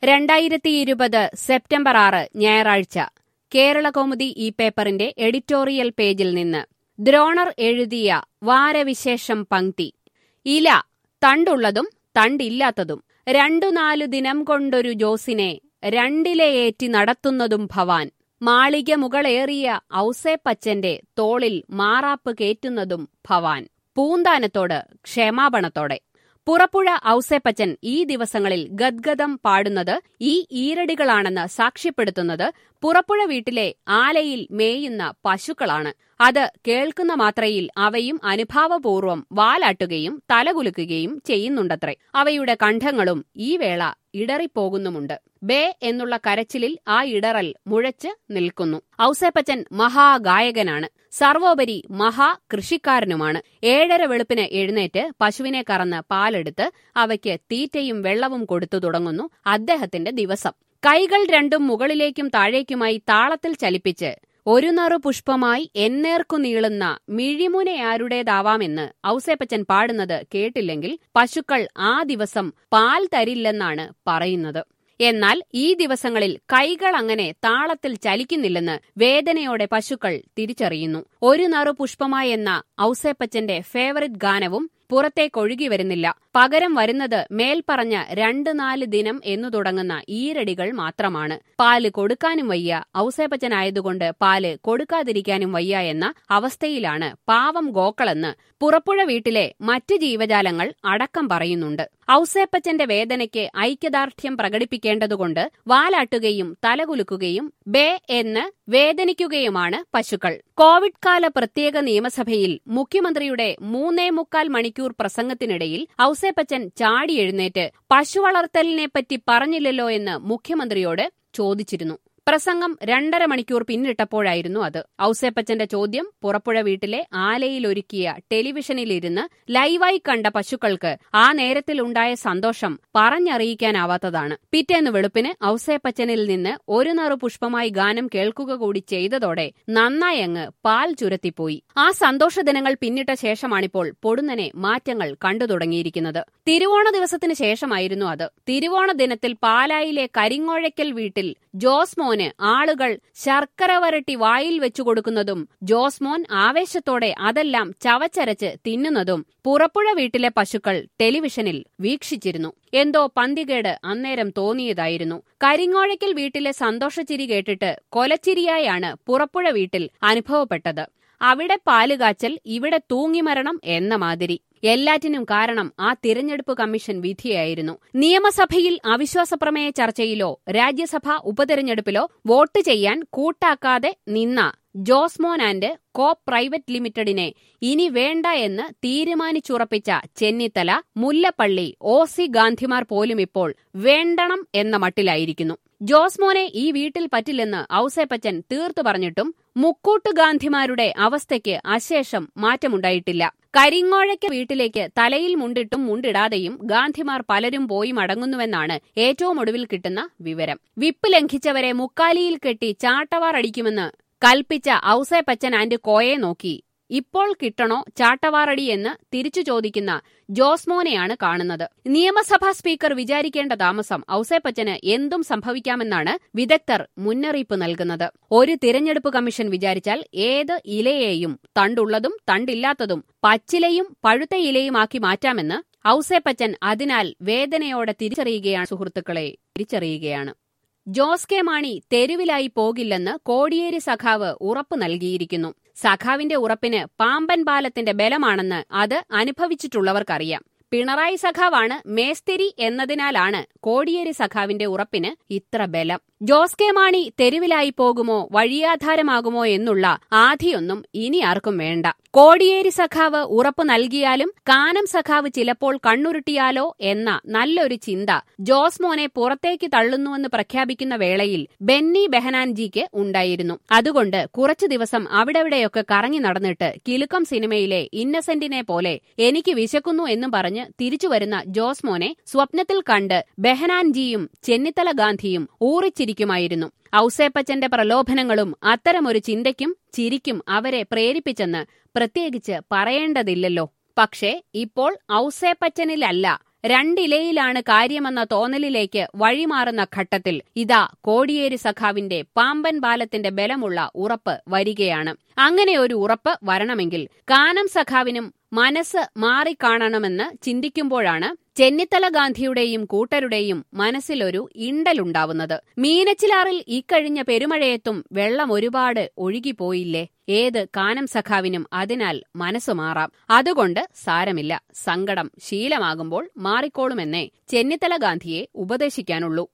രണ്ടായിരത്തി ഇരുപത് സെപ്റ്റംബർ ആറ് ഞായറാഴ്ച കേരളകൗമുദി ഈ പേപ്പറിന്റെ എഡിറ്റോറിയൽ പേജിൽ നിന്ന് ദ്രോണർ എഴുതിയ വാരവിശേഷം പങ്ക്തി ഇല തണ്ടുള്ളതും തണ്ടില്ലാത്തതും രണ്ടു നാലു ദിനം കൊണ്ടൊരു ജോസിനെ രണ്ടിലയേറ്റി നടത്തുന്നതും ഭവാൻ മാളിക മുകളേറിയ ഔസേപ്പച്ചന്റെ തോളിൽ മാറാപ്പ് കേറ്റുന്നതും ഭവാൻ പൂന്താനത്തോട് ക്ഷമാപണത്തോടെ പുറപ്പുഴ ഔസേപ്പച്ചൻ ഈ ദിവസങ്ങളിൽ ഗദ്ഗദം പാടുന്നത് ഈ ഈരടികളാണെന്ന് സാക്ഷ്യപ്പെടുത്തുന്നത് പുറപ്പുഴ വീട്ടിലെ ആലയിൽ മേയുന്ന പശുക്കളാണ് അത് കേൾക്കുന്ന മാത്രയിൽ അവയും അനുഭാവപൂർവം വാലാട്ടുകയും തലകുലുക്കുകയും ചെയ്യുന്നുണ്ടത്രേ അവയുടെ കണ്ഠങ്ങളും ഈ വേള ഇടറിപ്പോകുന്നുമുണ്ട് ബേ എന്നുള്ള കരച്ചിലിൽ ആ ഇടറൽ മുഴച്ച് നിൽക്കുന്നു ഔസേപ്പച്ചൻ മഹാഗായകനാണ് സർവോപരി മഹാ കൃഷിക്കാരനുമാണ് ഏഴര വെളുപ്പിന് എഴുന്നേറ്റ് പശുവിനെ കറന്ന് പാലെടുത്ത് അവയ്ക്ക് തീറ്റയും വെള്ളവും കൊടുത്തു തുടങ്ങുന്നു അദ്ദേഹത്തിന്റെ ദിവസം കൈകൾ രണ്ടും മുകളിലേക്കും താഴേക്കുമായി താളത്തിൽ ചലിപ്പിച്ച് ഒരു നറു പുഷ്പമായി എന്നേർക്കു നീളുന്ന മിഴിമുനയാരുടേതാവാമെന്ന് ഔസേപ്പച്ചൻ പാടുന്നത് കേട്ടില്ലെങ്കിൽ പശുക്കൾ ആ ദിവസം പാൽ തരില്ലെന്നാണ് പറയുന്നത് എന്നാൽ ഈ ദിവസങ്ങളിൽ കൈകൾ അങ്ങനെ താളത്തിൽ ചലിക്കുന്നില്ലെന്ന് വേദനയോടെ പശുക്കൾ തിരിച്ചറിയുന്നു ഒരു നറു പുഷ്പമായെന്ന ഔസേപ്പച്ചന്റെ ഫേവറിറ്റ് ഗാനവും പുറത്തേക്കൊഴുകി വരുന്നില്ല പകരം വരുന്നത് മേൽപ്പറഞ്ഞ രണ്ട് നാല് ദിനം എന്നു തുടങ്ങുന്ന ഈരടികൾ മാത്രമാണ് പാല് കൊടുക്കാനും വയ്യ ഔസേപ്പച്ചനായതുകൊണ്ട് പാല് കൊടുക്കാതിരിക്കാനും വയ്യ എന്ന അവസ്ഥയിലാണ് പാവം ഗോക്കളെന്ന് പുറപ്പുഴ വീട്ടിലെ മറ്റ് ജീവജാലങ്ങൾ അടക്കം പറയുന്നുണ്ട് ഔസേപ്പച്ചന്റെ വേദനയ്ക്ക് ഐക്യദാർഢ്യം പ്രകടിപ്പിക്കേണ്ടതുകൊണ്ട് വാലാട്ടുകയും തലകുലുക്കുകയും ബേ എന്ന് വേദനിക്കുകയുമാണ് പശുക്കൾ കോവിഡ് കാല പ്രത്യേക നിയമസഭയിൽ മുഖ്യമന്ത്രിയുടെ മൂന്നേ മുക്കാൽ മണിക്കൂർ പ്രസംഗത്തിനിടയിൽ ഔസേപ്പച്ചൻ ചാടി എഴുന്നേറ്റ് പശു വളർത്തലിനെപ്പറ്റി പറഞ്ഞില്ലല്ലോ എന്ന് മുഖ്യമന്ത്രിയോട് ചോദിച്ചിരുന്നു പ്രസംഗം രണ്ടര മണിക്കൂർ പിന്നിട്ടപ്പോഴായിരുന്നു അത് ഔസേപ്പച്ചന്റെ ചോദ്യം പുറപ്പുഴ വീട്ടിലെ ആലയിലൊരുക്കിയ ടെലിവിഷനിലിരുന്ന് ലൈവായി കണ്ട പശുക്കൾക്ക് ആ നേരത്തിലുണ്ടായ സന്തോഷം പറഞ്ഞറിയിക്കാനാവാത്തതാണ് പിറ്റേന്ന് വെളുപ്പിന് ഔസേപ്പച്ചനിൽ നിന്ന് ഒരു നറു പുഷ്പമായി ഗാനം കേൾക്കുക കൂടി ചെയ്തതോടെ നന്നായി അങ്ങ് പാൽ ചുരത്തിപ്പോയി ആ സന്തോഷ ദിനങ്ങൾ പിന്നിട്ട ശേഷമാണിപ്പോൾ പൊടുന്നനെ മാറ്റങ്ങൾ കണ്ടു തുടങ്ങിയിരിക്കുന്നത് തിരുവോണ ദിവസത്തിന് ശേഷമായിരുന്നു അത് തിരുവോണ ദിനത്തിൽ പാലായിലെ കരിങ്ങോഴയ്ക്കൽ വീട്ടിൽ ജോസ്മോന് ആളുകൾ ശർക്കര വരട്ടി വായിൽ വെച്ചു കൊടുക്കുന്നതും ജോസ്മോൻ ആവേശത്തോടെ അതെല്ലാം ചവച്ചരച്ച് തിന്നുന്നതും പുറപ്പുഴ വീട്ടിലെ പശുക്കൾ ടെലിവിഷനിൽ വീക്ഷിച്ചിരുന്നു എന്തോ പന്തികേട് അന്നേരം തോന്നിയതായിരുന്നു കരിങ്ങോഴയ്ക്കൽ വീട്ടിലെ സന്തോഷച്ചിരി കേട്ടിട്ട് കൊലച്ചിരിയായാണ് പുറപ്പുഴ വീട്ടിൽ അനുഭവപ്പെട്ടത് അവിടെ പാലുകാച്ചൽ ഇവിടെ തൂങ്ങിമരണം എന്ന മാതിരി എല്ലാറ്റിനും കാരണം ആ തിരഞ്ഞെടുപ്പ് കമ്മീഷൻ വിധിയായിരുന്നു നിയമസഭയിൽ അവിശ്വാസപ്രമേയ ചർച്ചയിലോ രാജ്യസഭാ ഉപതെരഞ്ഞെടുപ്പിലോ വോട്ട് ചെയ്യാൻ കൂട്ടാക്കാതെ നിന്ന ജോസ്മോൻ ആൻഡ് കോ പ്രൈവറ്റ് ലിമിറ്റഡിനെ ഇനി വേണ്ട എന്ന് തീരുമാനിച്ചുറപ്പിച്ച ചെന്നിത്തല മുല്ലപ്പള്ളി ഒ സി ഗാന്ധിമാർ പോലും ഇപ്പോൾ വേണ്ടണം എന്ന മട്ടിലായിരിക്കുന്നു ജോസ്മോനെ ഈ വീട്ടിൽ പറ്റില്ലെന്ന് ഔസേപ്പച്ചൻ തീർത്തു പറഞ്ഞിട്ടും മുക്കൂട്ട് ഗാന്ധിമാരുടെ അവസ്ഥയ്ക്ക് അശേഷം മാറ്റമുണ്ടായിട്ടില്ല കരിങ്ങോഴയ്ക്ക് വീട്ടിലേക്ക് തലയിൽ മുണ്ടിട്ടും മുണ്ടിടാതെയും ഗാന്ധിമാർ പലരും പോയി മടങ്ങുന്നുവെന്നാണ് ഏറ്റവും ഒടുവിൽ കിട്ടുന്ന വിവരം വിപ്പ് ലംഘിച്ചവരെ മുക്കാലിയിൽ കെട്ടി ചാട്ടവാർ അടിക്കുമെന്ന് കൽപ്പിച്ച ഔസേപ്പച്ചൻ ആൻഡ് കോയെ നോക്കി ഇപ്പോൾ കിട്ടണോ ചാട്ടവാറടി എന്ന് തിരിച്ചു ചോദിക്കുന്ന ജോസ്മോനെയാണ് കാണുന്നത് നിയമസഭാ സ്പീക്കർ വിചാരിക്കേണ്ട താമസം ഔസേപ്പച്ചന് എന്തും സംഭവിക്കാമെന്നാണ് വിദഗ്ധർ മുന്നറിയിപ്പ് നൽകുന്നത് ഒരു തിരഞ്ഞെടുപ്പ് കമ്മീഷൻ വിചാരിച്ചാൽ ഏത് ഇലയെയും തണ്ടുള്ളതും തണ്ടില്ലാത്തതും പച്ചിലയും പഴുത്ത ഇലയുമാക്കി മാറ്റാമെന്ന് ഔസേപ്പച്ചൻ അതിനാൽ വേദനയോടെ തിരിച്ചറിയുകയാണ് സുഹൃത്തുക്കളെ തിരിച്ചറിയുകയാണ് ജോസ് കെ മാണി തെരുവിലായി പോകില്ലെന്ന് കോടിയേരി സഖാവ് ഉറപ്പ് നൽകിയിരിക്കുന്നു സഖാവിന്റെ ഉറപ്പിന് പാമ്പൻ പാലത്തിന്റെ ബലമാണെന്ന് അത് അനുഭവിച്ചിട്ടുള്ളവർക്കറിയാം പിണറായി സഖാവാണ് മേസ്തിരി എന്നതിനാലാണ് കോടിയേരി സഖാവിന്റെ ഉറപ്പിന് ഇത്ര ബലം ജോസ് കെ മാണി തെരുവിലായി പോകുമോ വഴിയാധാരമാകുമോ എന്നുള്ള ആധിയൊന്നും ഇനി ആർക്കും വേണ്ട കോടിയേരി സഖാവ് ഉറപ്പ് നൽകിയാലും കാനം സഖാവ് ചിലപ്പോൾ കണ്ണുരുട്ടിയാലോ എന്ന നല്ലൊരു ചിന്ത ജോസ് മോനെ പുറത്തേക്ക് തള്ളുന്നുവെന്ന് പ്രഖ്യാപിക്കുന്ന വേളയിൽ ബെന്നി ബെഹനാൻജിക്ക് ഉണ്ടായിരുന്നു അതുകൊണ്ട് കുറച്ചു ദിവസം അവിടെവിടെയൊക്കെ കറങ്ങി നടന്നിട്ട് കിലുക്കം സിനിമയിലെ ഇന്നസെന്റിനെ പോലെ എനിക്ക് വിശക്കുന്നു എന്നും പറഞ്ഞ് തിരിച്ചുവരുന്ന ജോസ് മോനെ സ്വപ്നത്തിൽ കണ്ട് ബെഹനാൻജിയും ചെന്നിത്തല ഗാന്ധിയും ഊറിച്ചിരിക്കുമായിരുന്നു ഔസേപ്പച്ചന്റെ പ്രലോഭനങ്ങളും അത്തരമൊരു ചിന്തയ്ക്കും ചിരിക്കും അവരെ പ്രേരിപ്പിച്ചെന്ന് പ്രത്യേകിച്ച് പറയേണ്ടതില്ലല്ലോ പക്ഷേ ഇപ്പോൾ ഔസേപ്പച്ചനിലല്ല രണ്ടിലയിലാണ് കാര്യമെന്ന തോന്നലിലേക്ക് വഴിമാറുന്ന ഘട്ടത്തിൽ ഇതാ കോടിയേരി സഖാവിന്റെ പാമ്പൻ പാലത്തിന്റെ ബലമുള്ള ഉറപ്പ് വരികയാണ് അങ്ങനെ ഒരു ഉറപ്പ് വരണമെങ്കിൽ കാനം സഖാവിനും മനസ്സ് മാറിക്കാണണമെന്ന് ചിന്തിക്കുമ്പോഴാണ് ചെന്നിത്തല ഗാന്ധിയുടെയും കൂട്ടരുടെയും മനസ്സിലൊരു ഇണ്ടലുണ്ടാവുന്നത് മീനച്ചിലാറിൽ ഇക്കഴിഞ്ഞ പെരുമഴയത്തും വെള്ളം ഒരുപാട് ഒഴുകിപ്പോയില്ലേ ഏത് കാനം സഖാവിനും അതിനാൽ മനസ്സു മാറാം അതുകൊണ്ട് സാരമില്ല സങ്കടം ശീലമാകുമ്പോൾ മാറിക്കോളുമെന്നേ ചെന്നിത്തല ഗാന്ധിയെ ഉപദേശിക്കാനുള്ളൂ